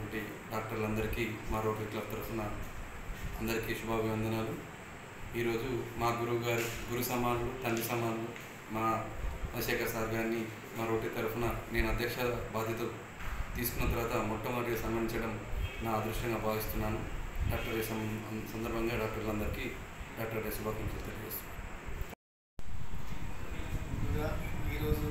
చేసినటువంటి డాక్టర్లందరికీ మా rotary club తరఫున అందరికీ శుభాభివందనాలు ఈరోజు మా గురువు గారు గురు సమానులు తండ్రి సమానులు మా శేఖర్ సార్ గారిని మా రోటరీ తరఫున నేను అధ్యక్ష బాధ్యత తీసుకున్న తర్వాత మొట్టమొదటిగా సన్మానించడం నా అదృష్టంగా భావిస్తున్నాను డాక్టర్ డే సం- సందర్భంగా డాక్టర్లందరికీ డాక్టర్ డే శుభాకాంక్షలు తెలియజేస్తున్నాను ముందుగా ఈరోజు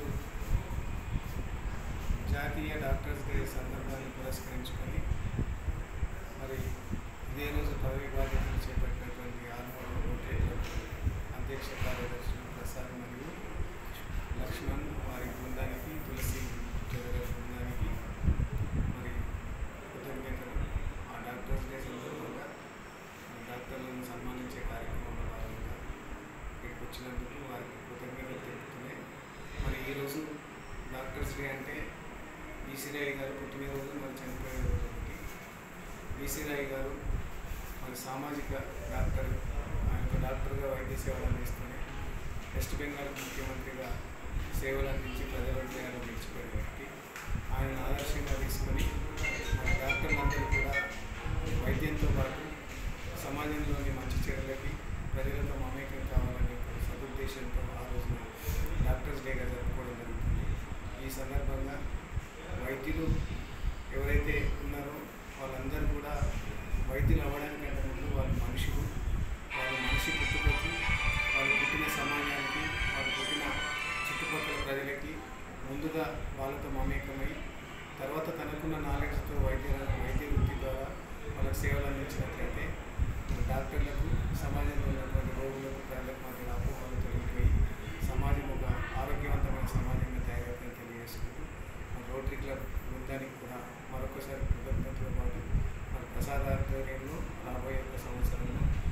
జాతీయ డాక్టర్స్ డే సందర్భాన్ని పురస్కరించుకొని మరి ఇదే రోజు పదవి బాధ్యతలు చేపట్టినటువంటి ఆర్మూర్ రోటరీ క్లబ్ అధ్యక్ష కార్యదర్శులు ప్రసాద్ మరియు లక్ష్మణ్ వారి బృందానికి తులసి చౌదరి బృందానికి మరి కృతజ్ఞతలు ఆ డాక్టర్స్ డే సందర్భంగా డాక్టర్లను సన్మానించే కార్యక్రమంలో భాగంగా ఇక్కడికి వచ్చినందుకు వారికి కృతజ్ఞతలు తెలుపుతున్నాయి మరి ఈరోజు డాక్టర్స్ డే అంటే బీసీరాయ్ గారు పుట్టినరోజు మరి చనిపోయిన రోజు ఒకటి బీసీరాయ్ గారు మరి సామాజిక డాక్టర్ ఆయన ఒక డాక్టర్గా వైద్య సేవలు అందిస్తూనే వెస్ట్ బెంగాల్ ముఖ్యమంత్రిగా సేవలు అందించి ప్రజల హృదయాలు నిలిచిపోయిన వ్యక్తి ఆయన ఆదర్శంగా తీసుకొని మన డాక్టర్లందరూ కూడా వైద్యంతో పాటు సమాజంలోని మంచి చెడులకి ప్రజలతో మమేకం కావాలనే ఒక సదుద్దేశంతో ఆ రోజున డాక్టర్స్ డేగా జరుపుకోవడం జరుగుతుంది ఈ సందర్భంగా వైద్యులు ఎవరైతే ఉన్నారో వాళ్ళందరూ కూడా వైద్యులు అవ్వడానికంటే ముందు వాళ్ళు మనుషులు వాళ్ళ మనిషి పుట్టుకకి వాళ్ళు పుట్టిన సమాజానికి వాళ్ళు పుట్టిన చుట్టుపక్కల ప్రజలకి ముందుగా వాళ్ళతో మమేకమై తర్వాత తనకున్న నాలెడ్జ్తో వైద్య వైద్య వృత్తి ద్వారా వాళ్ళకి సేవలు అందించినట్లయితే డాక్టర్లకు సమాజంలో ఉన్నటువంటి రోగులకు ప్రజలకు మధ్య అపోహలు తొలగిపోయి సమాజం ఒక ఆరోగ్యవంతమైన సమాజంగా తయారవుతుందని తెలియజేసుకుంటూ మన రోటరీ క్లబ్ బృందానికి కూడా మరొకసారి కృతజ్ఞతలతో పాటు మన ప్రసాద ఆధ్వర్యంలో రాబోయే ఒక సంవత్సరంలో